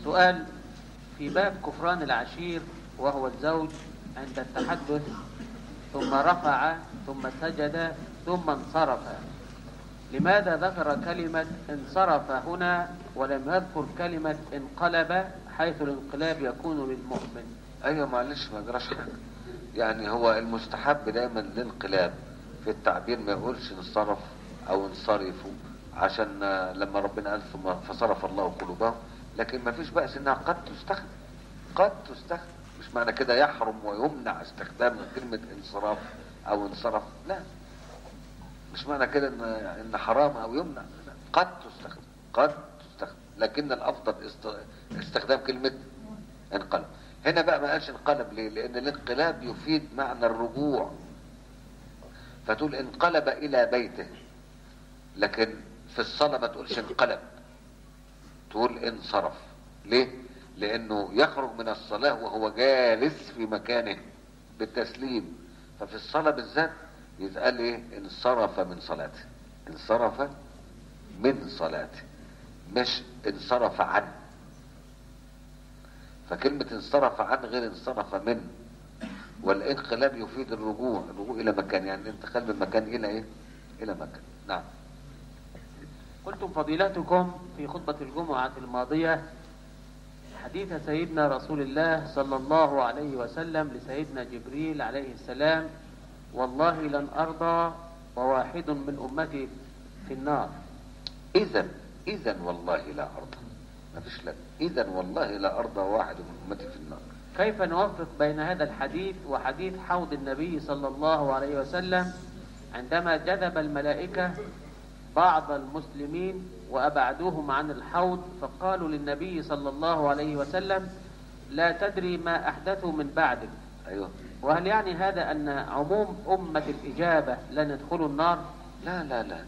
سؤال في باب كفران العشير وهو الزوج عند التحدث ثم رفع ثم سجد ثم انصرف لماذا ذكر كلمة انصرف هنا ولم يذكر كلمة انقلب حيث الانقلاب يكون للمؤمن ايوه معلش ما جراش حاجه يعني هو المستحب دايما الانقلاب في التعبير ما يقولش انصرف او انصرفوا عشان آه، لما ربنا قال ثم فصرف الله قلوبهم لكن ما فيش بأس انها قد تستخدم قد تستخدم مش معنى كده يحرم ويمنع استخدام كلمة انصراف او انصرف لا مش معنى كده ان ان حرام او يمنع لا. قد تستخدم قد تستخدم لكن الافضل است- استخدام كلمة انقلب هنا بقى ما قالش انقلب ليه لان الانقلاب يفيد معنى الرجوع فتقول انقلب الى بيته لكن في الصلاة ما تقولش انقلب تقول انصرف ليه لانه يخرج من الصلاة وهو جالس في مكانه بالتسليم ففي الصلاة بالذات يتقال ايه انصرف من صلاته انصرف من صلاته مش انصرف عنه فكلمة انصرف عن غير انصرف من والانقلاب يفيد الرجوع الرجوع الى مكان يعني الانتقال من مكان الى ايه الى مكان نعم قلتم فضيلتكم في خطبة الجمعة الماضية حديث سيدنا رسول الله صلى الله عليه وسلم لسيدنا جبريل عليه السلام والله لن أرضى وواحد من أمتي في النار اذا اذا والله لا ارضى ما فيش لك اذا والله لا ارضى واحد من امتي في النار كيف نوفق بين هذا الحديث وحديث حوض النبي صلى الله عليه وسلم عندما جذب الملائكة بعض المسلمين وأبعدوهم عن الحوض فقالوا للنبي صلى الله عليه وسلم لا تدري ما أحدثوا من بعدك ايوه وهل يعني هذا أن عموم أمة الإجابة لن يدخلوا النار لا لا لا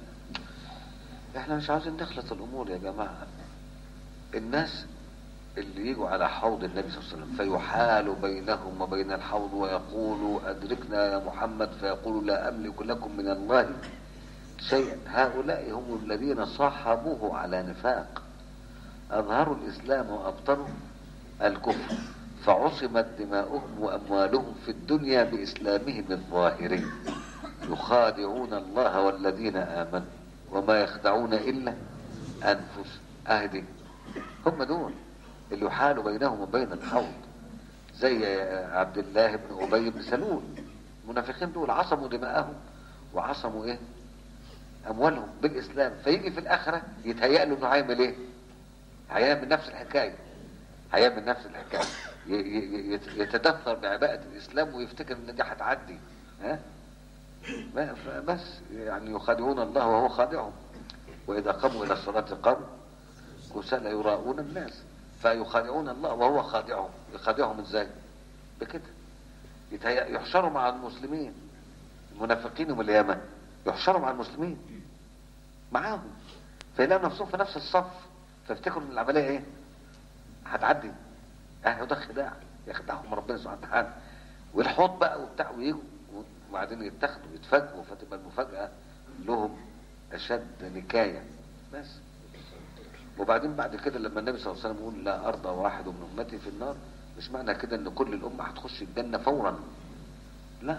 احنا مش عاوزين نخلط الامور يا جماعة الناس اللي يجوا على حوض النبي صلى الله عليه وسلم فيحال بينهم وبين الحوض ويقولوا ادركنا يا محمد فيقول لا املك لكم من الله شيئا هؤلاء هم الذين صاحبوه على نفاق اظهروا الاسلام وابطلوا الكفر فعصمت دماؤهم واموالهم في الدنيا باسلامهم الظاهري يخادعون الله والذين امنوا وما يخدعون الا انفسهم اهدي هم دول اللي يحال بينهم وبين الحوض زي عبد الله بن ابي بن سلول المنافقين دول عصموا دماءهم وعصموا ايه اموالهم بالاسلام فيجي في الاخره يتهيأ له انه هيعمل ايه هيعمل نفس الحكايه هيعمل نفس الحكايه ي- ي- يت- يتدثر بعباءة الاسلام ويفتكر ان دي هتعدي ها ما- ف- بس يعني يخادعون الله وهو خادعهم واذا قاموا الى الصلاه قاموا كسالى يراؤون الناس فيخادعون الله وهو خادعهم يخادعهم ازاي بكده يتهيأ يحشروا مع المسلمين المنافقين يوم القيامه يحشروا مع المسلمين معاهم فيلاقوا نفسهم في نفس الصف فيفتكروا ان العمليه ايه هتعدي اه ده خداع يخدعهم ربنا سبحانه وتعالى والحوض بقى وبتاع ويجوا وبعدين يتاخدوا يتفاجئوا فتبقى المفاجاه لهم اشد نكايه بس وبعدين بعد كده لما النبي صلى الله عليه وسلم يقول لا ارضى واحد من امتي في النار مش معنى كده ان كل الامه هتخش الجنه فورا لا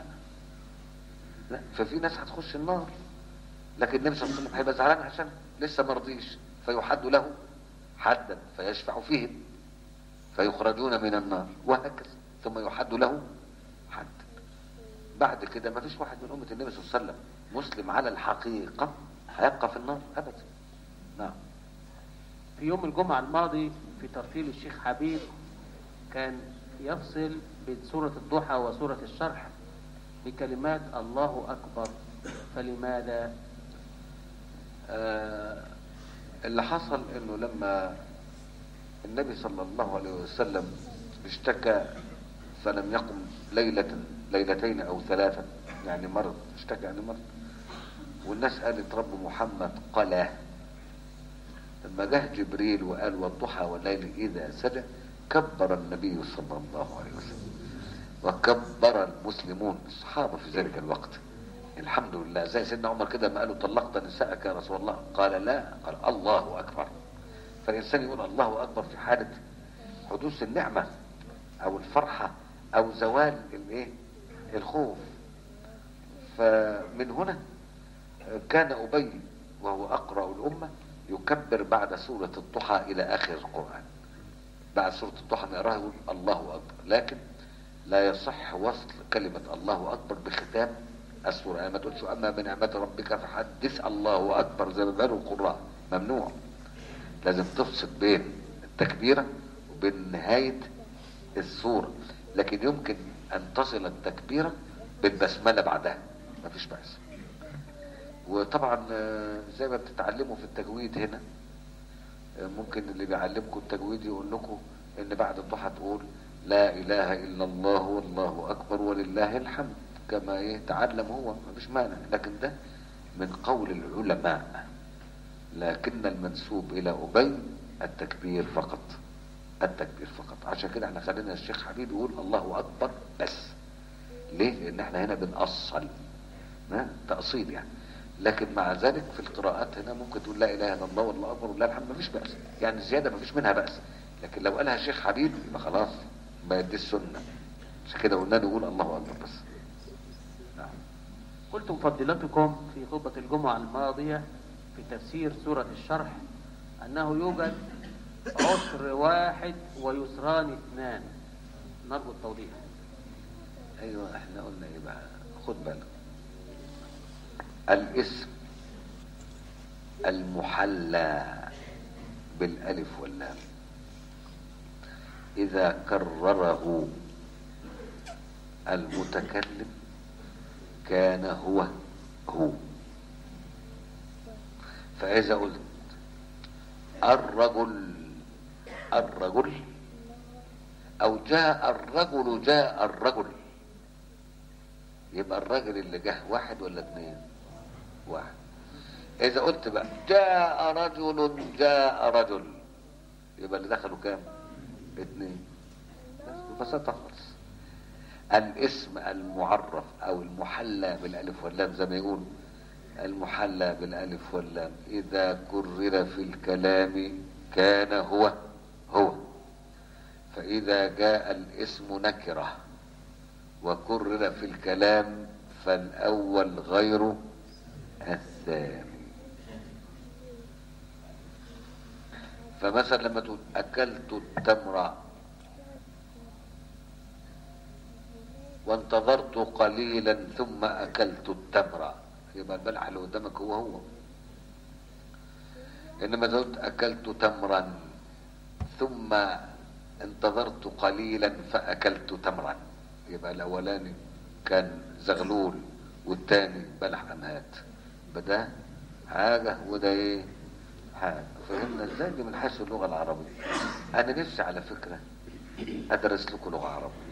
لا ففي ناس هتخش النار لكن النبي صلى الله عليه وسلم هيبقى زعلان عشان لسه ما رضيش فيحد له حدا فيشفع فيهم فيخرجون من النار وهكذا ثم يحد له حد بعد كده ما فيش واحد من أمة النبي صلى الله عليه وسلم مسلم على الحقيقة هيبقى في النار أبدا نعم في يوم الجمعة الماضي في ترتيل الشيخ حبيب كان يفصل بين سورة الضحى وسورة الشرح بكلمات الله أكبر فلماذا آه اللي حصل انه لما النبي صلى الله عليه وسلم اشتكى فلم يقم ليلة ليلتين او ثلاثة يعني مرض اشتكى يعني مرض والناس قالت رب محمد قلاه لما جه جبريل وقال والضحى والليل اذا سجى كبر النبي صلى الله عليه وسلم وكبر المسلمون الصحابة في ذلك الوقت الحمد لله زي سيدنا عمر كده ما قالوا طلقت نساءك يا رسول الله قال لا قال الله اكبر فالانسان يقول الله اكبر في حاله حدوث النعمة او الفرحة او زوال الايه الخوف فمن هنا كان ابي وهو اقرأ الامة يكبر بعد سورة الضحى الى اخر القرآن بعد سورة الضحى نقراها يقول الله اكبر لكن لا يصح وصل كلمة الله اكبر بختام السورة يعني ما تقولش اما بنعمة ربك فحدث الله اكبر زي ما قالوا القراء ممنوع لازم تفصل بين التكبيرة وبين نهاية السورة لكن يمكن ان تصل التكبيرة بالبسملة بعدها مفيش بأس وطبعا آه، زي ما بتتعلموا في التجويد هنا آه، ممكن اللي بيعلمكم التجويد يقول لكم ان بعد الضحى تقول لا اله الا الله والله اكبر ولله الحمد كما يتعلم هو مفيش مانع لكن ده من قول العلماء لكن المنسوب الى ابي التكبير فقط التكبير فقط عشان كده احنا خلينا الشيخ حبيب يقول الله اكبر بس ليه لان احنا هنا بنأصل ها؟ تأصيل يعني لكن مع ذلك في القراءات هنا ممكن تقول لا اله الا الله والله اكبر ولله الحمد مفيش بأس يعني زيادة مفيش منها بأس لكن لو قالها الشيخ حبيب يبقى خلاص بقت دي السنة عشان كده قلنا نقول الله اكبر بس نعم قلتم فضيلتكم في خطبة الجمعة الماضية في تفسير سورة الشرح أنه يوجد عسر واحد ويسران اثنان نرجو التوضيح ايوه احنا قلنا ايه بقى خد بالك الاسم المحلى بالالف واللام اذا كرره المتكلم كان هو هو فاذا قلت الرجل الرجل او جاء الرجل جاء الرجل يبقى الراجل اللي جه واحد ولا اثنين واحد اذا قلت بقى جاء رجل جاء رجل يبقى اللي دخلوا كام اثنين بس ببساطة خالص الاسم المعرف او المحلى بالالف واللام زي ما يقول المحلى بالالف واللام اذا كرر في الكلام كان هو هو فاذا جاء الاسم نكره وكرر في الكلام فالأول غير الثاني فمثلا لما تقول أكلت التمر وانتظرت قليلا ثم أكلت التمر يبقى البلح اللي قدامك هو هو إنما تقول أكلت تمرا ثم انتظرت قليلا فأكلت تمرا يبقى الاولاني كان زغلول والتاني بلح امهات بدا حاجة وده ايه حاجة فهمنا ازاي دي من حيث اللغة العربية انا نفسي على فكرة ادرس لكم لغة عربية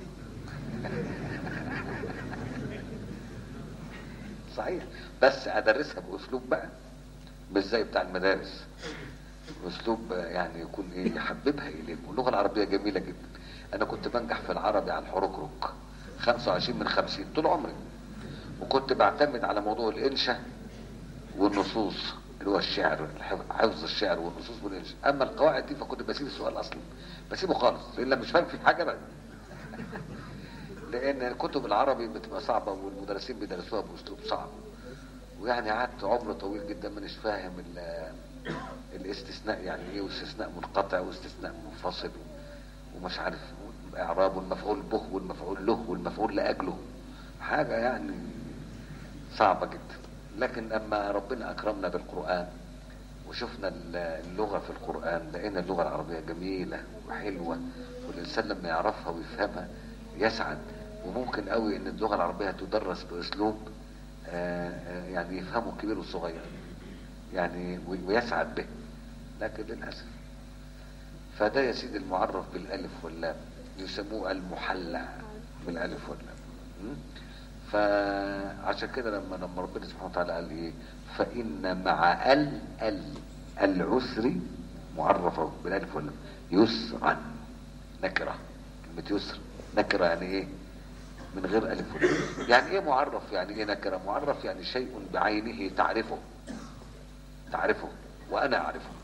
صحيح بس ادرسها باسلوب بقى مش زي بتاع المدارس اسلوب يعني يكون ايه يحببها اليكم اللغه العربيه جميله جدا انا كنت بنجح في العربي على الحركرك 25 من 50 طول عمري وكنت بعتمد على موضوع الانشاء والنصوص اللي هو الشعر حفظ الشعر والنصوص والانشاء اما القواعد دي فكنت بسيب السؤال اصلا بسيبه خالص لان مش فاهم في حاجه بقى لان الكتب العربي بتبقى صعبه والمدرسين بيدرسوها باسلوب صعب ويعني قعدت عمر طويل جدا مانيش فاهم ال- الاستثناء يعني ايه واستثناء منقطع واستثناء منفصل ومش عارف اعراب والمفعول به والمفعول له والمفعول لاجله حاجه يعني صعبه جدا لكن اما ربنا اكرمنا بالقران وشفنا ال- اللغه في القران لقينا اللغه العربيه جميله وحلوه والانسان لما يعرفها ويفهمها يسعد وممكن قوي ان اللغه العربيه تدرس باسلوب آه، آه، يعني يفهمه الكبير والصغير يعني وي- ويسعد به لكن للاسف فده يا سيدي المعرف بالالف واللام يسموه المحلى بالالف واللام م? فعشان كده لما لما ربنا سبحانه وتعالى قال ايه فان مع ال ال العسر معرفه بالالف واللام يسرا نكره كلمه يسر نكره يعني ايه من غير الف ولام يعني ايه معرف يعني ايه نكره معرف يعني شيء بعينه تعرفه تعرفه وانا اعرفه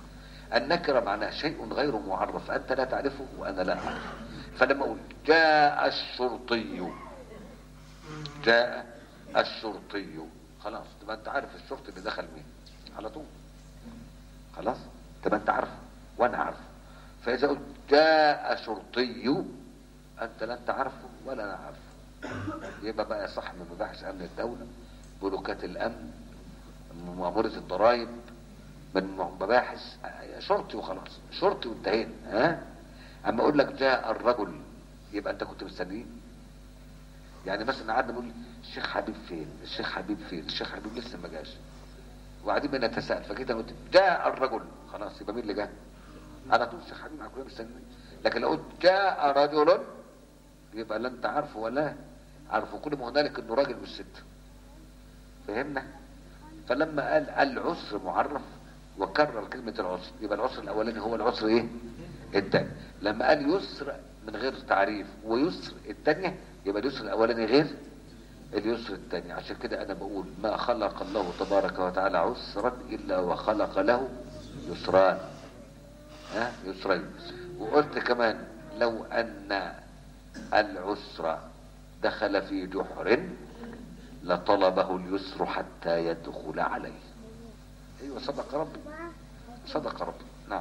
النكرة معناها شيء غير معرف أنت لا تعرفه وأنا لا أعرفه فلما أقول جاء الشرطي جاء الشرطي خلاص تبقى أنت عارف الشرطي اللي دخل مين على طول خلاص تبقى أنت عارفه وأنا عارفه فإذا قلت جاء شرطي أنت لا أنت عارفه ولا أنا عارفه يبقى بقى صح من مباحث أمن الدولة بلوكات الأمن مأمورة الضرائب من مباحث شرطي وخلاص شرطي وانتهينا ها اما اقول لك جاء الرجل يبقى انت كنت مستنيه يعني مثلا قعدنا نقول الشيخ حبيب فين الشيخ حبيب فين الشيخ حبيب لسه ما جاش وقاعدين بنتساءل فكده قلت جاء الرجل خلاص يبقى مين اللي جه على طول الشيخ حبيب معاك كلنا مستنيه لكن لو قلت جاء رجل يبقى لا انت عارفه ولا عارفه كل ما هنالك انه راجل مش ست فهمنا فلما قال العسر معرف وكرر كلمة العسر يبقى العسر الأولاني هو العسر إيه؟ الثاني لما قال يسر من غير تعريف ويسر الثانية يبقى اليسر الأولاني غير اليسر الثاني عشان كده أنا بقول ما خلق الله تبارك وتعالى عسرا إلا وخلق له يسران ها يسرين وقلت كمان لو أن العسر دخل في جحر لطلبه اليسر حتى يدخل عليه ايوه صدق ربي صدق ربي نعم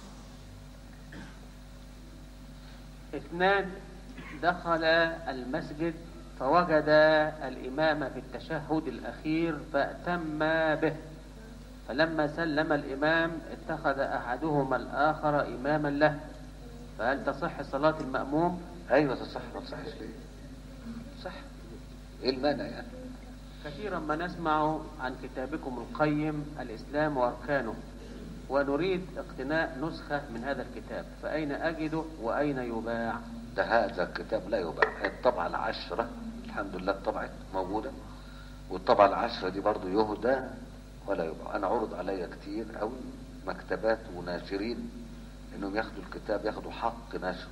اثنان دخل المسجد فوجد الإمام في التشهد الأخير فأتم به فلما سلم الإمام اتخذ أحدهما الآخر إماما له فهل تصح صلاة المأموم؟ ايوه تصح ما تصحش ليه صح ايه المانع يعني كثيرا ما نسمع عن كتابكم القيم الإسلام وأركانه ونريد اقتناء نسخة من هذا الكتاب فأين أجده وأين يباع ده هذا الكتاب لا يباع الطبعة العشرة الحمد لله الطبعة موجودة والطبعة العشرة دي برضو يهدى ولا يباع أنا عرض عليا كتير أوي مكتبات وناشرين إنهم ياخدوا الكتاب ياخدوا حق نشر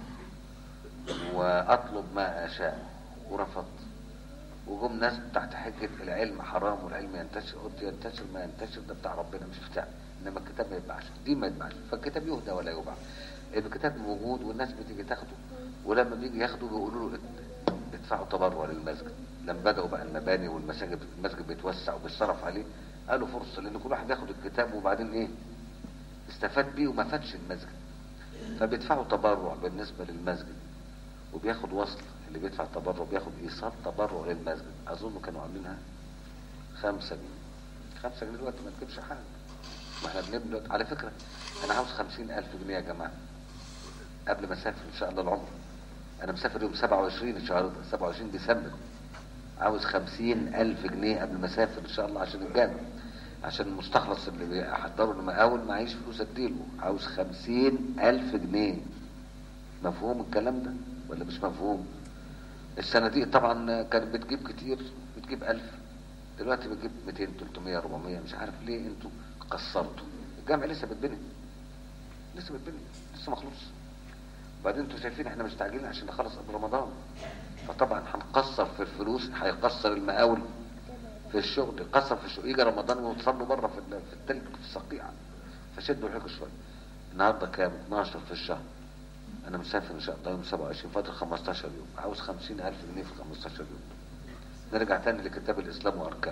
وأطلب ما أشاء ورفضت وجم ناس تحت حجة العلم حرام والعلم ينتشر قلت ينتشر ما ينتشر ده بتاع ربنا مش بتاع انما الكتاب ما يتباعش دي ما يتباعش فالكتاب يهدى ولا يباع الكتاب موجود والناس بتيجي تاخده ولما بيجي ياخده بيقولوا له ات- ادفعوا تبرع للمسجد لما بدأوا بقى المباني والمساجد المسجد بيتوسع وبيتصرف عليه قالوا فرصة لان كل واحد ياخد الكتاب وبعدين ايه استفاد بيه وما فادش المسجد فبيدفعوا تبرع بالنسبة للمسجد وبياخد وصل اللي بيدفع تبرع بياخد ايصال تبرع للمسجد اظن كانوا عاملينها خمسة جنيه خمسة جنيه دلوقتي ما تجيبش حاجة ما احنا بنبني دلوقتي على فكرة انا عاوز خمسين الف جنيه يا جماعة قبل ما اسافر ان شاء الله العمر انا مسافر يوم 27 الشهر ده 27 ديسمبر عاوز خمسين الف جنيه قبل ما اسافر ان شاء الله عشان الجامع عشان المستخلص اللي بيحضروا المقاول معيش فلوس اديله عاوز خمسين الف جنيه مفهوم الكلام ده ولا مش مفهوم الصناديق طبعا كانت بتجيب كتير بتجيب ألف دلوقتي بتجيب 200 300 400 مش عارف ليه انتوا قصرتوا الجامع لسه بتبني لسه بتبني لسه مخلوص وبعدين انتوا شايفين احنا مستعجلين عشان نخلص قبل رمضان فطبعا هنقصر في الفلوس هيقصر المقاول في الشغل يقصر في الشغل يجي رمضان وتصلوا بره في ال- في التلج في الصقيعه فشدوا الحكم شويه النهارده كام 12 في الشهر انا مسافر ان شاء الله يوم 27 فاضل 15 يوم عاوز 50000 جنيه في 15 يوم نرجع تاني لكتاب الاسلام واركانه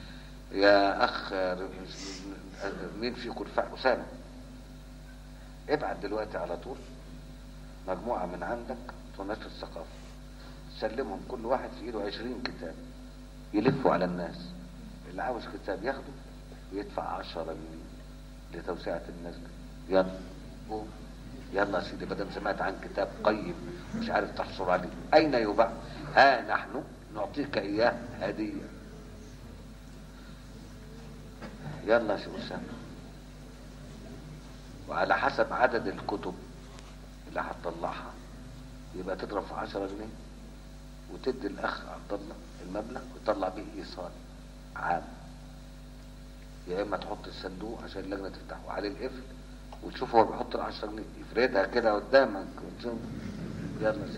يا اخ مين فيكم رفع اسامه ابعت دلوقتي على طول مجموعه من عندك بتوع نشر الثقافه سلمهم كل واحد في ايده 20 كتاب يلفوا على الناس اللي عاوز كتاب ياخده ويدفع 10 جنيه لتوسعه المسجد يلا قوم يلا يا سيدي بدل سمعت عن كتاب قيم مش عارف تحصل عليه اين يباع ها نحن نعطيك اياه هديه يلا يا شيخ اسامه وعلى حسب عدد الكتب اللي هتطلعها يبقى تضرب في 10 جنيه وتدي الاخ عبد الله المبلغ ويطلع بيه ايصال عام يا اما تحط الصندوق عشان اللجنه تفتحه عليه القفل وتشوف هو بيحط ال 10 جنيه يفردها كده قدامك وتشوف يلا سيدي.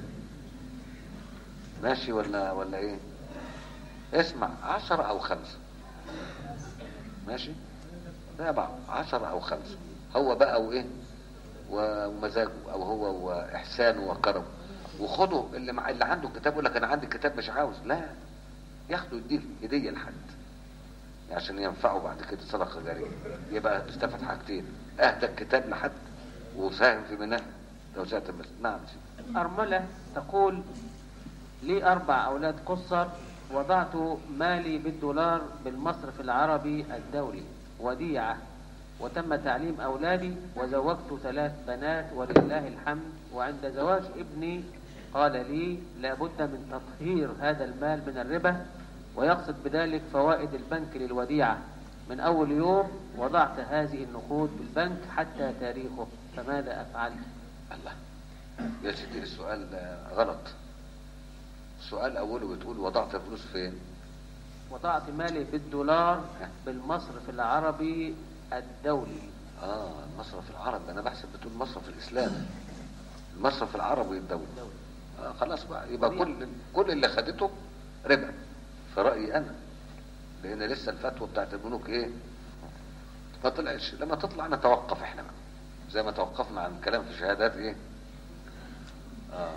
ماشي ولا ولا ايه؟ اسمع 10 او خمسة ماشي؟ ده بعض 10 او خمسة هو بقى وايه و- ومزاجه او هو واحسانه وكرمه وخده اللي مع اللي عنده كتاب يقول لك انا عندي كتاب مش عاوز لا ياخده يديه هديه لحد عشان ينفعه بعد كده صدقه جاريه يبقى استفاد حاجتين اهدى الكتاب لحد وساهم في بناء لو ساعة بس نعم سيدي. أرملة تقول لي أربع أولاد قصر وضعت مالي بالدولار بالمصرف العربي الدولي وديعة وتم تعليم أولادي وزوجت ثلاث بنات ولله الحمد وعند زواج ابني قال لي لابد من تطهير هذا المال من الربا ويقصد بذلك فوائد البنك للوديعة من أول يوم وضعت هذه النقود بالبنك حتى تاريخه فماذا أفعل؟ الله يا سيدي السؤال آه، غلط السؤال اوله بتقول وضعت الفلوس فين وضعت مالي بالدولار بالمصرف العربي الدولي اه المصرف العربي انا بحسب بتقول المصرف الاسلامي المصرف العربي الدولي الدولي آه خلاص بقى يبقى كل كل اللي خدته ربا في رايي انا لان لسه الفتوى بتاعت البنوك ايه ما طلعتش لما تطلع نتوقف احنا بقى زي ما توقفنا عن الكلام في شهادات ايه اه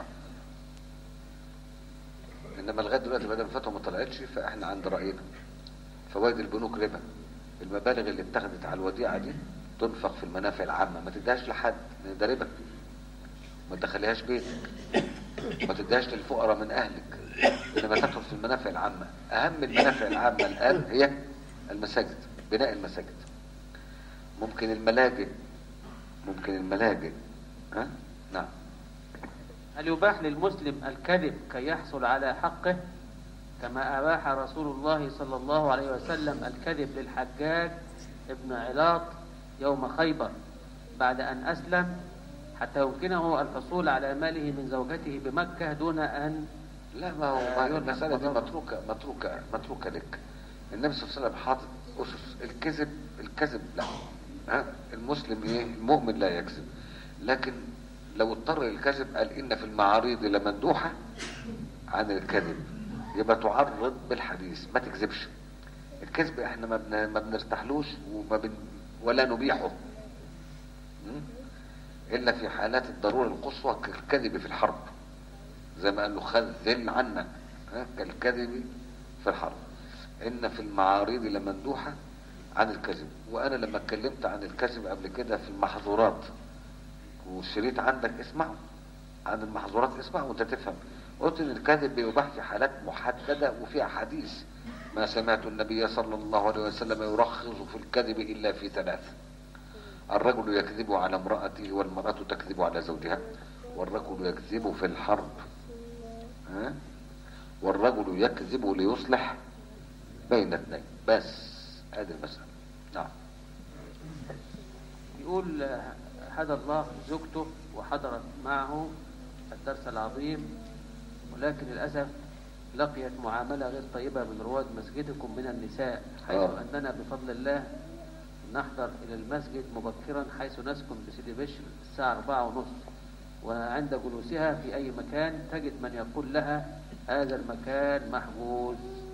انما لغايه دلوقتي بدل الفتوى ما طلعتش فاحنا عند راينا فوائد البنوك ربا المبالغ اللي اتخذت على الوديعه دي تنفق في المنافع العامه ما تديهاش لحد لأن ده ربا ما تدخليهاش بيتك ما تديهاش للفقراء من اهلك انما تدخل في المنافع العامه اهم المنافع العامه الان هي المساجد بناء المساجد ممكن الملاجئ ممكن الملاجئ ها نعم هل يباح للمسلم الكذب كي يحصل على حقه كما أباح رسول الله صلى الله عليه وسلم الكذب للحجاج ابن علاط يوم خيبر بعد أن أسلم حتى يمكنه الحصول على ماله من زوجته بمكة دون أن لا ما هو آه، ما يرجع المسألة دي بضرر. متروكة متروكة متروكة لك النبي صلى الله عليه وسلم حاطط أسس الكذب الكذب لا ها المسلم ايه المؤمن لا يكذب لكن لو اضطر للكذب قال ان في المعاريض لمندوحة عن الكذب يبقى تعرض بالحديث ما تكذبش الكذب احنا ما, بن... ما بنرتاحلوش وما بن... ولا نبيحه م? الا في حالات الضرورة القصوى كالكذب في الحرب زي ما قال له خذل عنك ها؟ كالكذب في الحرب ان في المعارض لمندوحة عن الكذب وانا لما اتكلمت عن الكذب قبل كده في المحظورات والشريط عندك اسمعه عن المحظورات اسمعه وانت تفهم قلت ان الكذب بيباح في حالات محددة وفيها حديث ما سمعت النبي صلى الله عليه وسلم يرخص في الكذب الا في ثلاث الرجل يكذب على امرأته والمرأة تكذب على زوجها والرجل يكذب في الحرب ها؟ والرجل يكذب ليصلح بين اثنين بس هذه المسألة نعم يقول آه، هدى الله زوجته وحضرت معه الدرس العظيم ولكن للأسف لقيت معاملة غير طيبة من رواد مسجدكم من النساء حيث آه. أننا بفضل الله نحضر إلى المسجد مبكرا حيث نسكن بسيدي بشر الساعة أربعة ونصف وعند جلوسها في أي مكان تجد من يقول لها هذا المكان محجوز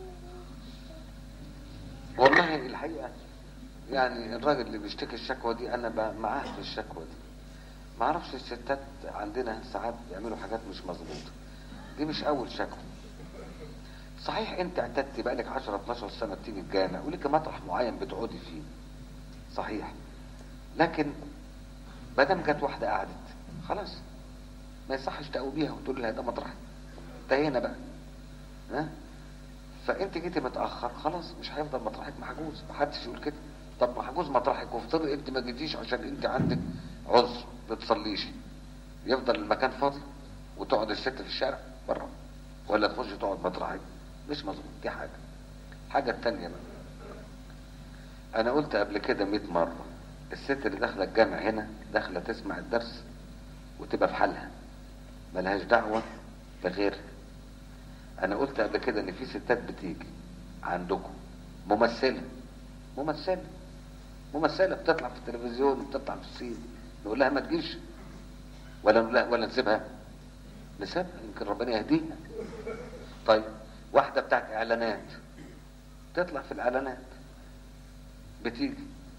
والله الحقيقة يعني الراجل اللي بيشتكي الشكوى دي انا ب- معاه في الشكوى دي ما اعرفش الستات عندنا ساعات بيعملوا حاجات مش مظبوطه دي مش اول شكوى صحيح انت اعتدت بقالك 10 12 سنه تيجي الجامع ولك مطرح معين بتقعدي فيه صحيح لكن ما دام جت واحده قعدت خلاص ما يصحش تقوميها وتقول لها ده مطرحي انتهينا بقى ها فانت جيتي متاخر خلاص مش هيفضل مطرحك محجوز محدش يقول كده طب محجوز مطرحك وافترض انت ما جيتيش عشان انت عندك عذر بتصليش يفضل المكان فاضي وتقعد الست في الشارع بره ولا تخش تقعد مطرحك مش مظبوط دي حاجه الحاجه التانية بقى انا قلت قبل كده 100 مره الست اللي داخله الجامع هنا داخله تسمع الدرس وتبقى في حالها ملهاش دعوه بغيرها انا قلت قبل كده ان في ستات بتيجي عندكم ممثله ممثله ممثله بتطلع في التلفزيون وبتطلع في السين نقول لها ما تجيش ولا نقول لها ولا نسيبها نسيبها يمكن ربنا يهديها طيب واحده بتاعت اعلانات تطلع في الاعلانات بتيجي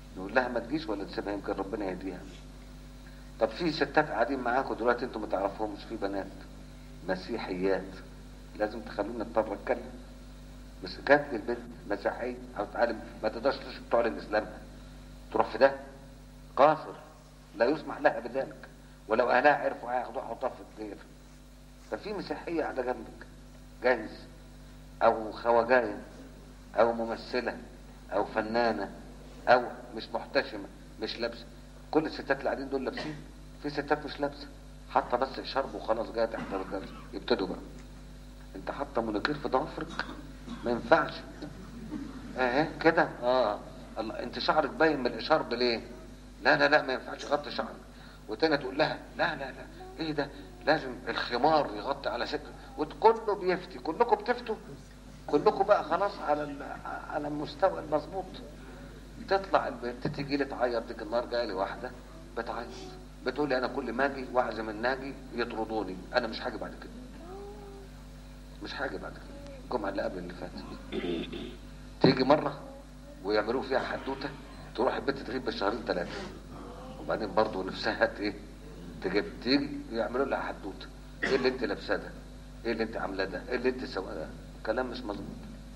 نقول لها ما تجيش ولا تسيبها يمكن ربنا يهديها طب في ستات قاعدين معاكم دلوقتي انتوا ما تعرفوهمش في بنات مسيحيات لازم تخلونا نضطر اتكلم بس جات لي البنت مسيحيه او تعلم ما تقدرش تشرب تعلن اسلامها تروح في ده قاصر لا يسمح لها بذلك ولو اهلها عرفوا هياخدوها يحطوها في الدير ففي مسيحيه قاعده جنبك جاهز او خواجايه او ممثله او فنانه او مش محتشمه مش لابسه كل الستات اللي قاعدين دول لابسين في ستات مش لابسه حاطه بس شرب وخلاص جايه تحضر الدرس يبتدوا بقى انت حاطه مناكير في ضوافرك ما ينفعش اهي كده اه الله انت شعرك باين من الاشارب ليه لا لا لا ما ينفعش غطي شعرك وتاني تقول لها لا لا لا ايه ده لازم الخمار يغطي على ست وكله بيفتي كلكم بتفتوا كلكم بقى خلاص على ال- على المستوى المظبوط تطلع البنت تيجي لي تعيط ديك النهار جايه لي واحده بتعيط بتقول لي انا كل ما اجي واعزم الناجي يطردوني انا مش هاجي بعد كده مش هاجي بعد كده الجمعه اللي قبل اللي فاتت تيجي مره ويعملوا فيها حدوته تروح البنت تغيب بالشهرين ثلاثه وبعدين برضه نفسها ت- ايه تجيب تيجي يعملوا لها حدوته ايه اللي انت لابساه ده ايه اللي انت عاملاه ده ايه اللي انت سواه ده كلام مش مظبوط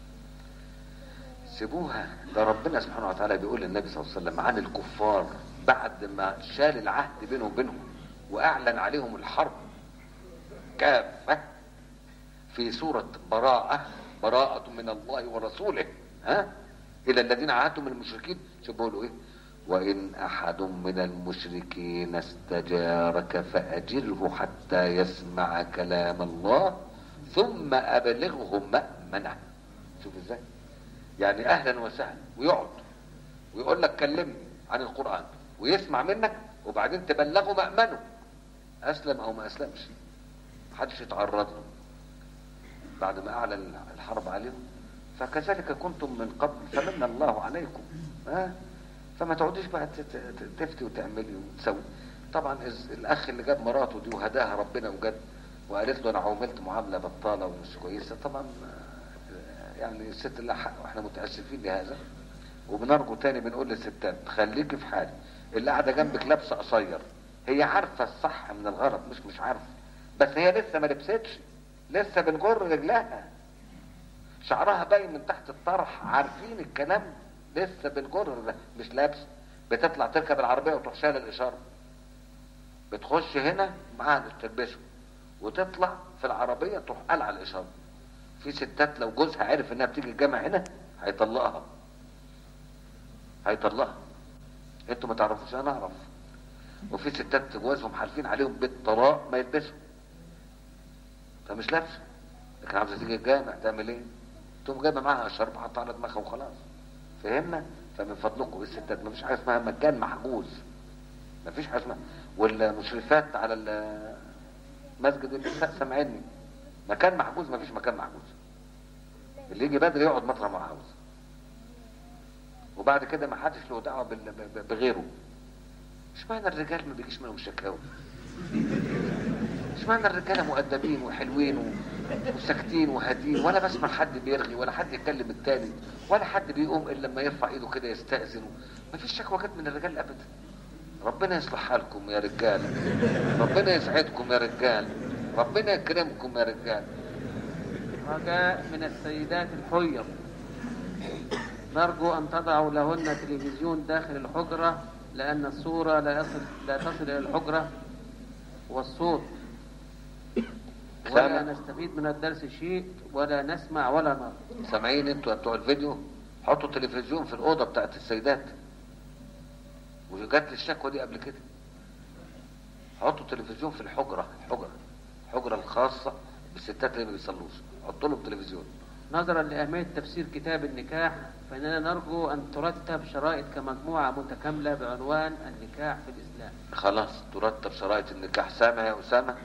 سيبوها ده ربنا سبحانه وتعالى بيقول للنبي صلى الله عليه وسلم عن الكفار بعد ما شال العهد بينهم وبينهم واعلن عليهم الحرب كافه في سوره براءه براءه من الله ورسوله ها الى الذين عاهدتم من المشركين شوفوا له ايه وان احد من المشركين استجارك فاجره حتى يسمع كلام الله ثم ابلغه مامنه شوف ازاي يعني اهلا وسهلا ويقعد ويقول لك كلمني عن القران ويسمع منك وبعدين تبلغه مامنه اسلم او ما اسلمش محدش يتعرض له بعد ما اعلن الحرب عليهم فكذلك كنتم من قبل فمن الله عليكم ها فما تقعديش بقى ت- ت- تفتي وتعملي وتسوي طبعا إز- الاخ اللي جاب مراته دي وهداها ربنا وجد وقالت له انا عوملت معامله بطاله ومش كويسه طبعا آه، يعني الست لها حق واحنا متاسفين لهذا وبنرجو تاني بنقول للستات خليكي في حالي اللي قاعده جنبك لابسه قصير هي عارفه الصح من الغلط مش مش عارفه بس هي لسه ما لبستش لسه بنجر رجلها شعرها باين من تحت الطرح عارفين الكلام لسه بنجر مش لابس بتطلع تركب العربيه وتروح شايله الاشاره بتخش هنا معاها تلبسه وتطلع في العربيه تروح قلع الاشاره في ستات لو جوزها عرف انها بتيجي الجامع هنا هيطلقها هيطلقها انتوا ما تعرفوش انا اعرف وفي ستات جوازهم حالفين عليهم بالطلاق ما يلبسوا فمش لابسه لكن عاوزه تيجي الجامع تعمل ايه؟ تقوم جايبه معاها شرب حاطه على دماغها وخلاص فهمنا؟ فمن فضلكم الستات ما فيش حاجه اسمها مكان محجوز ما فيش حاجه اسمها والمشرفات على المسجد النساء سامعيني مكان محجوز ما فيش مكان محجوز اللي يجي بدري يقعد مطرح ما عاوز وبعد كده ما حدش له دعوه بال- ب- بغيره اشمعنى الرجال ما بيجيش منهم شكاوي اشمعنى الرجاله مؤدبين وحلوين و- وساكتين وهادين ولا بسمع حد بيرغي ولا حد يتكلم التاني ولا حد بيقوم الا لما يرفع ايده كده يستأذن ما فيش شكوى جت من الرجال ابدا ربنا يصلح حالكم يا رجاله ربنا يسعدكم يا رجال ربنا يكرمكم يا رجال رجاء من السيدات الحيض نرجو أن تضعوا لهن تلفزيون داخل الحجرة لأن الصورة لا يصل لا تصل إلى الحجرة والصوت ولا سامع. نستفيد من الدرس شيء ولا نسمع ولا نرى سامعين انتوا بتوع الفيديو حطوا التلفزيون في الاوضه بتاعت السيدات وجات لي الشكوى دي قبل كده حطوا التلفزيون في الحجره الحجره الحجره الخاصه بالستات اللي ما بيصلوش حطوا لهم تلفزيون نظرا لأهمية تفسير كتاب النكاح فإننا نرجو أن ترتب شرائط كمجموعة متكاملة بعنوان النكاح في الإسلام خلاص ترتب شرائط النكاح سامع يا اسامه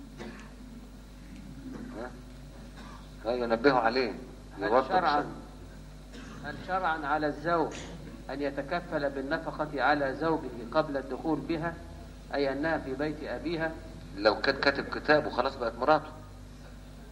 ها ها ينبهوا عليه هل يوضب شرعا الشرع. هل شرعا على الزوج أن يتكفل بالنفقة على زوجه قبل الدخول بها أي أنها في بيت أبيها لو كان كاتب كتاب وخلاص بقت مراته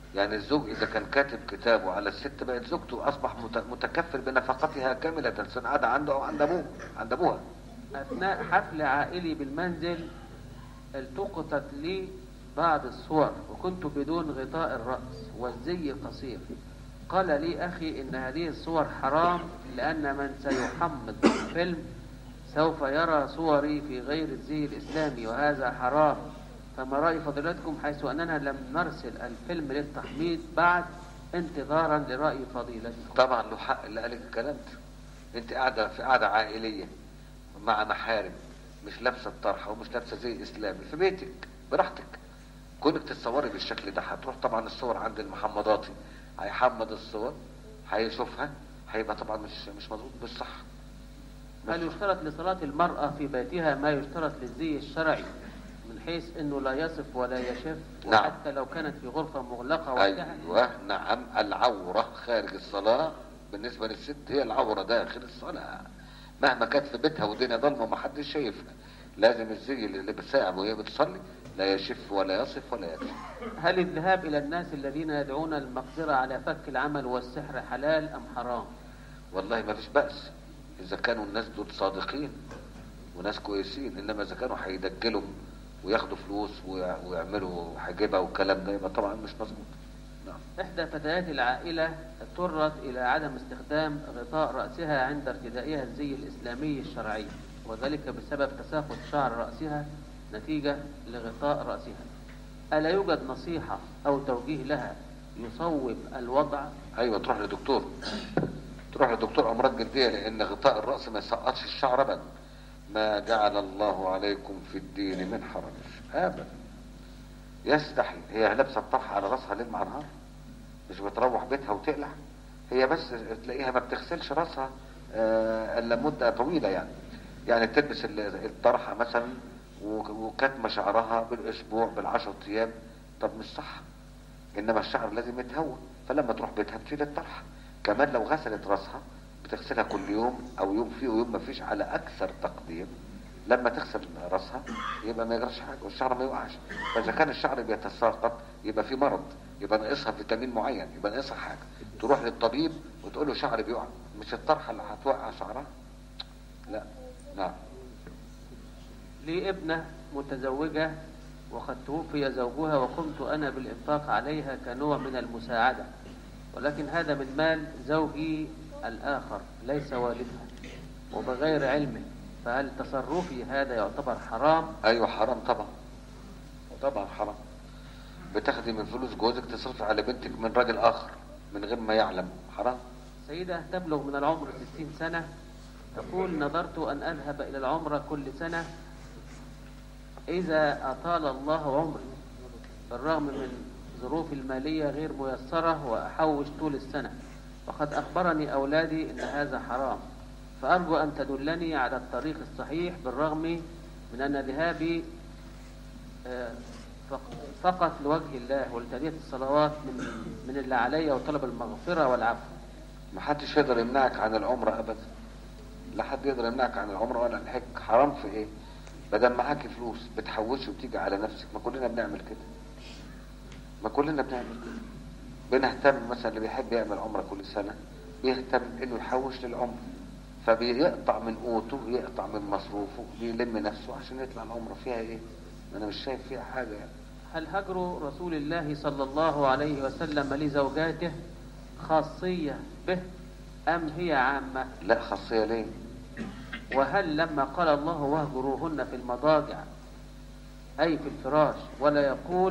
يعني الزوج اذا كان كاتب كتابه على الست بقت زوجته اصبح مت- متكفل بنفقتها كامله سواء قاعده عنده او عند ابوه عند ابوها أثناء حفل عائلي بالمنزل التقطت لي بعض الصور وكنت بدون غطاء الرأس والزي قصير قال لي أخي إن هذه الصور حرام لأن من سيحمض الفيلم سوف يرى صوري في غير الزي الإسلامي وهذا حرام فما رأي فضيلتكم حيث أننا لم نرسل الفيلم للتحميض بعد انتظارا لرأي فضيلتكم طبعا له حق اللي قالك الكلام ده انت قاعده في قاعده عائليه مع محارم مش لابسه الطرحه ومش لابسه زي اسلامي في بيتك براحتك كونك تتصوري بالشكل ده هتروح طبعا الصور عند المحمضاتي هيحمض الصور هيشوفها هيبقى طبعا مش مش مظبوط مش صح هل يشترط لصلاة المرأة في بيتها ما يشترط للزي الشرعي من حيث أنه لا يصف ولا يشف نعم. وحتى لو كانت في غرفة مغلقة وحدها ايوه نعم العوره خارج الصلاه بالنسبه للست هي العوره داخل الصلاه مهما كانت في بيتها والدنيا ضلمه ما حدش شايفها لازم الزي اللي بتساعد وهي بتصلي لا يشف ولا يصف ولا يكشف هل الذهاب إلى الناس الذين يدعون المقدرة على فك العمل والسحر حلال أم حرام والله ما فيش بأس إذا كانوا الناس دول صادقين وناس كويسين إنما إذا كانوا هيدجلوا وياخدوا فلوس ويع- ويعملوا حجبة والكلام ده يبقى طبعا مش مظبوط نعم إحدى فتيات العائلة اضطرت إلى عدم استخدام غطاء رأسها عند ارتدائها الزي الإسلامي الشرعي وذلك بسبب تساقط شعر رأسها نتيجة لغطاء رأسها ألا يوجد نصيحة أو توجيه لها يصوب الوضع أيوة تروح لدكتور تروح لدكتور أمراض جلدية لأن غطاء الرأس ما يسقطش الشعر أبدا ما جعل الله عليكم في الدين من حرج أبدا يستحي هي لابسة الطرحة على رأسها ليل مع نهار مش بتروح بيتها وتقلع هي بس تلاقيها ما بتغسلش راسها آه، الا مده طويله يعني يعني تلبس ال- الطرحه مثلا و- وكاتمه شعرها بالاسبوع بالعشر ايام طب مش صح انما الشعر لازم يتهوى فلما تروح بيتها تشيل الطرحه كمان لو غسلت راسها بتغسلها كل يوم او يوم فيه ويوم ما فيش على اكثر تقدير لما تغسل راسها يبقى ما يجراش حاجه والشعر ما يوقعش فاذا كان الشعر بيتساقط يبقى في مرض يبقى ناقصها فيتامين معين يبقى ناقصها حاجه تروح للطبيب وتقول له شعري بيقع مش الطرحه اللي هتوقع شعرها لا نعم لي ابنة متزوجة وقد توفي زوجها وقمت أنا بالإنفاق عليها كنوع من المساعدة ولكن هذا من مال زوجي الآخر ليس والدها وبغير علمه فهل تصرفي هذا يعتبر حرام ايوه حرام طبعا طبعا حرام بتاخدي من فلوس جوزك تصرفي على بنتك من راجل اخر من غير ما يعلم حرام سيدة تبلغ من العمر ستين سنة تقول نظرت أن أذهب إلى العمرة كل سنة إذا أطال الله عمري بالرغم من ظروفي المالية غير ميسرة وأحوش طول السنة وقد أخبرني أولادي أن هذا حرام فأرجو أن تدلني على الطريق الصحيح بالرغم من أن ذهابي آه، فق- فقط لوجه الله ولتأدية الصلوات من من اللي علي وطلب المغفرة والعفو ما حدش يقدر يمنعك عن العمرة ابدا لا حد يقدر يمنعك عن العمرة ولا الحج حرام في ايه بدل معاكي فلوس بتحوشي وتيجي على نفسك ما كلنا بنعمل كده ما كلنا بنعمل كده بنهتم مثلا اللي بيحب يعمل عمرة كل سنة بيهتم انه يحوش للعمرة فبيقطع من قوته يقطع من مصروفه بيلم نفسه عشان يطلع العمرة فيها ايه انا مش شايف فيها حاجة يعني هل هجر رسول الله صلى الله عليه وسلم لزوجاته خاصية به أم هي عامة لا خاصية ليه وهل لما قال الله واهجروهن في المضاجع أي في الفراش ولا يقول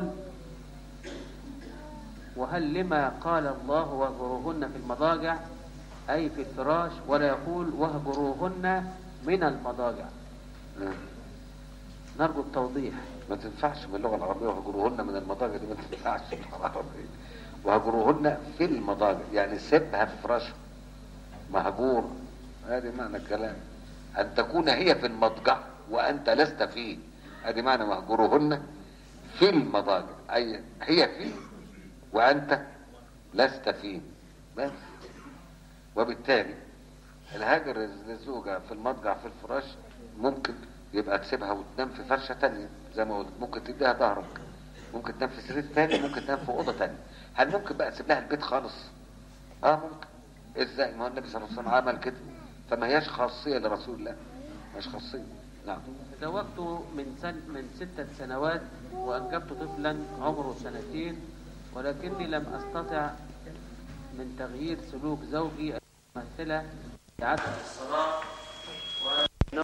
وهل لما قال الله واهجروهن في المضاجع أي في الفراش ولا يقول واهجروهن من المضاجع آه. نرجو التوضيح ما تنفعش باللغة العربية وهجروهن من المضاجع دي ما تنفعش باللغة العربية وهجروهن في المضاجع يعني سيبها في فراشها مهجور هذه معنى الكلام أن تكون هي في المضجع وأنت لست فيه هذه معنى مهجروهن في المضاجع أي هي فيه وأنت لست فيه بس وبالتالي الهاجر للزوجة في المضجع في الفراش ممكن يبقى تسيبها وتنام في فرشة تانية زي ما قلت ممكن تديها ظهرك ممكن تنام في سرير تاني ممكن تنام في أوضة تانية هل ممكن بقى تسيب لها البيت خالص اه ممكن ازاي ما هو النبي صلى الله عليه وسلم عمل كده فما هياش خاصيه لرسول الله مش خاصيه نعم تزوجت من سن من ستة سنوات وأنجبت طفلا عمره سنتين ولكني لم أستطع من تغيير سلوك زوجي الممثلة لعدم الصلاة وأنه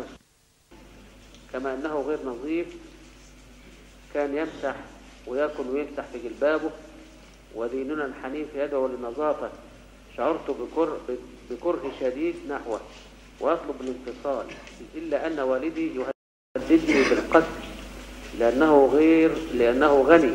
كما أنه غير نظيف كان يمسح ويأكل ويمسح في جلبابه وديننا الحنيف يدعو للنظافة شعرت بكره, بكره شديد نحوه وأطلب الانفصال إلا أن والدي يهددني بالقتل لأنه غير لأنه غني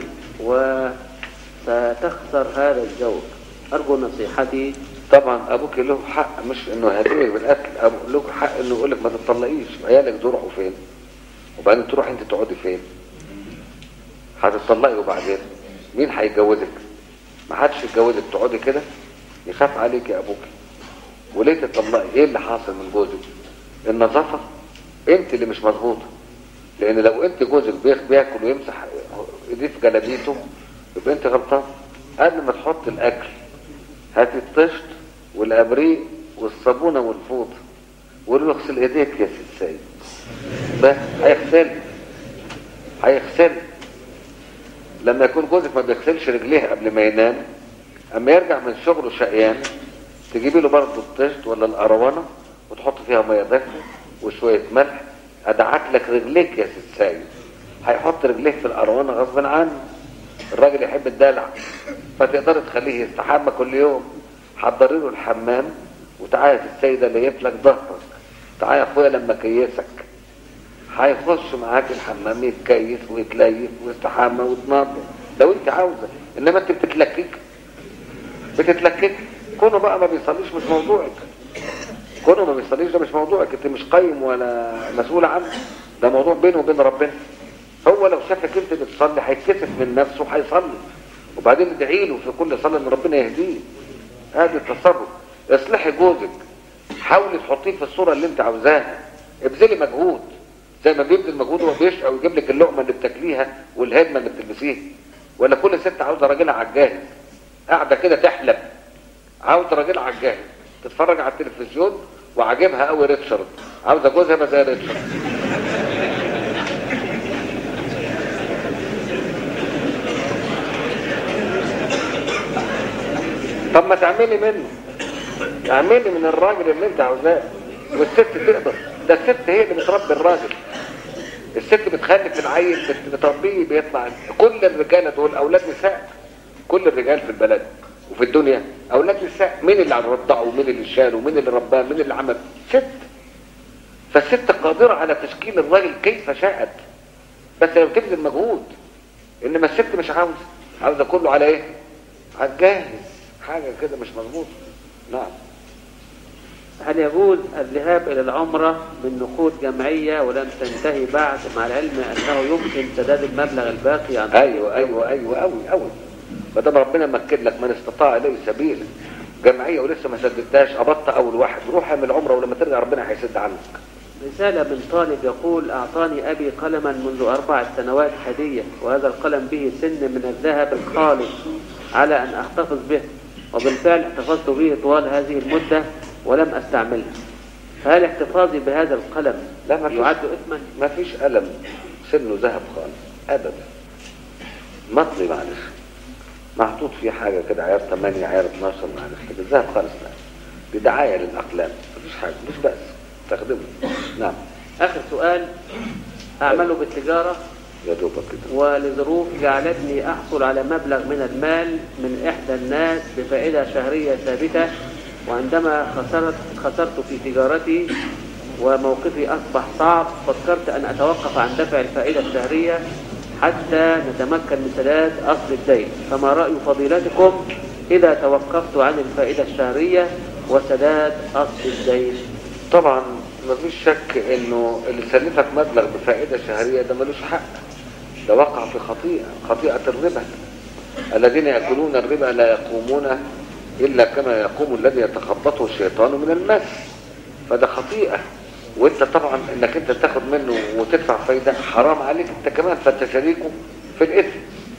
وستخسر هذا الزوج أرجو نصيحتي طبعا ابوك له حق مش انه يهديك بالقتل ابوك له حق انه يقول لك ما تطلقيش عيالك دول يروحوا فين وبعدين تروح انت تقعدي فين هتطلقي وبعدين مين هيتجوزك ما حدش يتجوزك تقعدي كده يخاف عليك يا ابوك وليه تطلقي ايه اللي حاصل من جوزك النظافه انت اللي مش مظبوطه لان لو انت جوزك بياك- بياكل ويمسح ايديه في جلابيته يبقى انت غلطان قبل ما تحط الاكل هاتي الطشت والابريق والصابونه والفوط وقول له اغسل ايديك يا سيد سيد بس هيغسل هيغسل لما يكون جوزك ما بيغسلش رجليه قبل ما ينام اما يرجع من شغله شقيان تجيبي له برضه الطشت ولا القروانه وتحط فيها ميه دافيه وشويه ملح ادعك لك رجليك يا سيد سيد هيحط رجليه في القروانه غصب عنه الراجل يحب الدلع فتقدر تخليه يستحمى كل يوم حضري له الحمام وتعالى يا السيده اللي يفلك ظهرك تعالى يا اخويا لما كيسك هيخش معاك الحمام يتكيس ويتليف ويستحمى ويتنضف لو انت عاوزه انما انت بتتلكك بتتلكك كونه بقى ما بيصليش مش موضوعك كونه ما بيصليش ده مش موضوعك انت مش قيم ولا مسؤول عنه ده موضوع بينه وبين ربنا هو لو شافك انت بتصلي هيتكسف من نفسه هيصلي وبعدين ادعي له في كل صلاه ان ربنا يهديه هذا التصرف اصلحي جوزك حاولي تحطيه في الصوره اللي انت عاوزاها ابذلي مجهود زي ما بيبذل مجهود وهو بيشقى ويجيب لك اللقمه اللي بتاكليها والهدمه اللي بتلبسيها ولا كل ست عاوزه راجلها على الجاهز قاعده كده تحلم عاوزه راجلها على الجاهز تتفرج على التلفزيون وعاجبها قوي ريتشارد عاوزه جوزها يبقى زي ريتشارد طب ما تعملي منه اعملي من الراجل اللي انت عاوزاه والست تقدر ده الست هي اللي بتربي الراجل الست بتخلف العيل بت- بتربيه بيطلع كل الرجاله دول اولاد نساء كل الرجال في البلد وفي الدنيا اولاد نساء مين اللي رضعه ومين اللي شاله ومين اللي رباه مين اللي عمل ست فالست قادره على تشكيل الراجل كيف شاءت بس لو تبذل مجهود انما الست مش عاوزه عاوزه كله على ايه على الجاهز حاجه كده مش مظبوطه نعم هل يجوز الذهاب إلى العمرة من نقود جمعية ولم تنتهي بعد مع العلم أنه يمكن سداد المبلغ الباقي عن ايوه ايوه ايوه قوي قوي ما دام ربنا مكن لك من استطاع اليه سبيلا جمعيه ولسه ما سددتهاش قبضت اول واحد روح اعمل عمره ولما ترجع ربنا هيسد عنك رسالة من طالب يقول أعطاني أبي قلما منذ أربع سنوات هدية وهذا القلم به سن من الذهب الخالص على أن أحتفظ به وبالفعل احتفظت به طوال هذه المدة ولم أستعمله هل احتفاظي بهذا القلم لا، ما فيش. يعد إثما؟ ما فيش قلم سنه ذهب خالص ابدا مطلي معلش محطوط فيه حاجه كده عيار 8 عيار 12 معلش كده ذهب خالص لا دي دعايه للاقلام مفيش حاجه مش بس تخدمه نعم آخر سؤال أعمل بالتجارة يا دوبك كده ولظروف جعلتني أحصل على مبلغ من المال من إحدى الناس بفائدة شهرية ثابتة وعندما خسرت خسرت في تجارتي وموقفي أصبح صعب فكرت أن أتوقف عن دفع الفائدة الشهرية حتى نتمكن من سداد أصل الدين فما رأي فضيلتكم إذا توقفت عن الفائدة الشهرية وسداد أصل الدين طبعا مفيش شك انه اللي سلفك مبلغ بفائده شهريه ده ملوش حق ده وقع في خطيئه خطيئه الربا الذين ياكلون الربا لا يقومون الا كما يقوم الذي يتخبطه الشيطان من المس فده خطيئه وانت طبعا انك انت تاخد منه وتدفع فايده حرام عليك انت كمان فانت شريكه في الاثم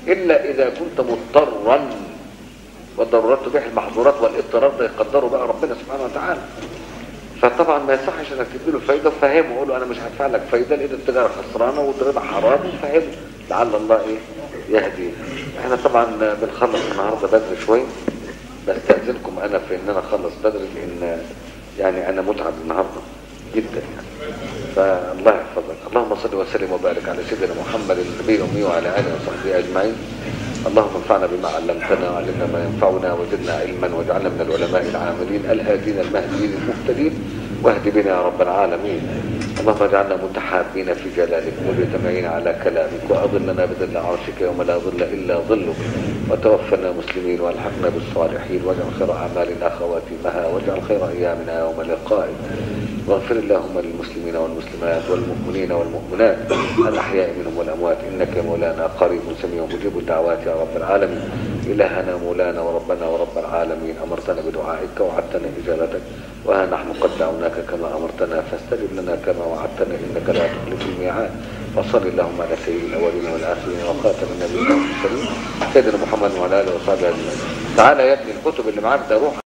إلا إذا كنت مضطرا والضرورات تبيح المحظورات والاضطرار ده يقدره بقى ربنا سبحانه وتعالى فطبعا ما يصحش انك تديله فايده وفهمه قول له انا مش هدفع لك فايده لان التجاره خسرانه والربا حرام وفهمه لعل الله ايه يهدي احنا طبعا بنخلص النهارده بدري شويه بستاذنكم انا في ان انا اخلص بدري لان يعني انا متعب النهارده جدا يعني فالله يحفظك اللهم صل وسلم وبارك على سيدنا محمد النبي الامي وعلى اله وصحبه اجمعين اللهم انفعنا بما علمتنا وعلمنا ما ينفعنا وزدنا علما واجعلنا من العلماء العاملين الهادين المهديين المهتدين واهد بنا يا رب العالمين اللهم اجعلنا متحابين في جلالك مجتمعين على كلامك واظلنا بظل عرشك يوم لا ظل الا ظلك وتوفنا مسلمين والحقنا بالصالحين واجعل خير اعمالنا خواتيمها واجعل خير ايامنا يوم لقائك واغفر اللهم للمسلمين والمسلمات والمؤمنين والمؤمنات الاحياء منهم والاموات انك يا مولانا قريب سميع مجيب الدعوات يا رب العالمين الهنا مولانا وربنا ورب العالمين امرتنا بدعائك ووعدتنا اجابتك وها نحن قد دعوناك كما امرتنا فاستجب لنا كما وعدتنا انك لا تخلف الميعاد وصل اللهم على سيد الاولين والاخرين وخاتم النبيين والمرسلين سيدنا محمد وعلى اله وصحبه اجمعين تعالى يا ابني الكتب اللي معاك ده روح